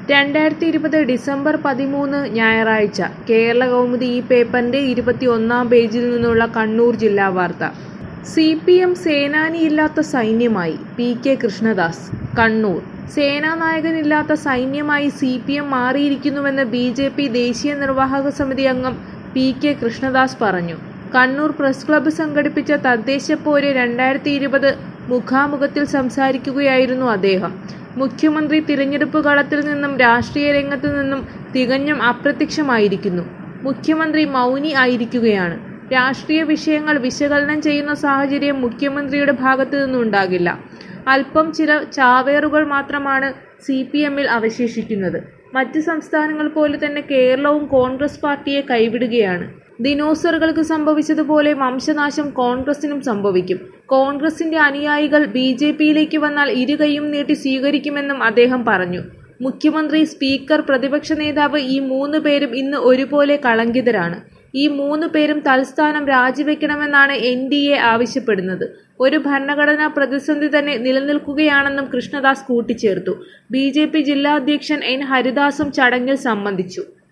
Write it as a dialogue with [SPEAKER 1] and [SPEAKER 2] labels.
[SPEAKER 1] രണ്ടായിരത്തി ഇരുപത് ഡിസംബർ പതിമൂന്ന് ഞായറാഴ്ച കേരള കൗമുദി ഈ പേപ്പറിന്റെ ഇരുപത്തി ഒന്നാം പേജിൽ നിന്നുള്ള കണ്ണൂർ ജില്ലാ വാർത്ത സി പി എം സേനാനിയില്ലാത്ത സൈന്യമായി പി കെ കൃഷ്ണദാസ് കണ്ണൂർ സേനാനായകനില്ലാത്ത സൈന്യമായി സി പി എം മാറിയിരിക്കുന്നുവെന്ന് ബി ജെ പി ദേശീയ നിർവാഹക സമിതി അംഗം പി കെ കൃഷ്ണദാസ് പറഞ്ഞു കണ്ണൂർ പ്രസ് ക്ലബ്ബ് സംഘടിപ്പിച്ച തദ്ദേശ പോര് രണ്ടായിരത്തി ഇരുപത് മുഖാമുഖത്തിൽ സംസാരിക്കുകയായിരുന്നു അദ്ദേഹം മുഖ്യമന്ത്രി തിരഞ്ഞെടുപ്പ് കളത്തിൽ നിന്നും രാഷ്ട്രീയ രംഗത്ത് നിന്നും തികഞ്ഞും അപ്രത്യക്ഷമായിരിക്കുന്നു മുഖ്യമന്ത്രി മൗനി ആയിരിക്കുകയാണ് രാഷ്ട്രീയ വിഷയങ്ങൾ വിശകലനം ചെയ്യുന്ന സാഹചര്യം മുഖ്യമന്ത്രിയുടെ ഭാഗത്തു നിന്നുണ്ടാകില്ല അല്പം ചില ചാവേറുകൾ മാത്രമാണ് സി പി എമ്മിൽ അവശേഷിക്കുന്നത് മറ്റ് സംസ്ഥാനങ്ങൾ പോലെ തന്നെ കേരളവും കോൺഗ്രസ് പാർട്ടിയെ കൈവിടുകയാണ് ദിനോസറുകൾക്ക് സംഭവിച്ചതുപോലെ വംശനാശം കോൺഗ്രസിനും സംഭവിക്കും കോൺഗ്രസിന്റെ അനുയായികൾ ബി ജെ പിയിലേക്ക് വന്നാൽ ഇരുകൈയും നീട്ടി സ്വീകരിക്കുമെന്നും അദ്ദേഹം പറഞ്ഞു മുഖ്യമന്ത്രി സ്പീക്കർ പ്രതിപക്ഷ നേതാവ് ഈ മൂന്ന് പേരും ഇന്ന് ഒരുപോലെ കളങ്കിതരാണ് ഈ മൂന്ന് പേരും തൽസ്ഥാനം രാജിവെക്കണമെന്നാണ് എൻ ഡി എ ആവശ്യപ്പെടുന്നത് ഒരു ഭരണഘടനാ പ്രതിസന്ധി തന്നെ നിലനിൽക്കുകയാണെന്നും കൃഷ്ണദാസ് കൂട്ടിച്ചേർത്തു ബി ജെ പി ജില്ലാ അധ്യക്ഷൻ എൻ ഹരിദാസും ചടങ്ങിൽ സംബന്ധിച്ചു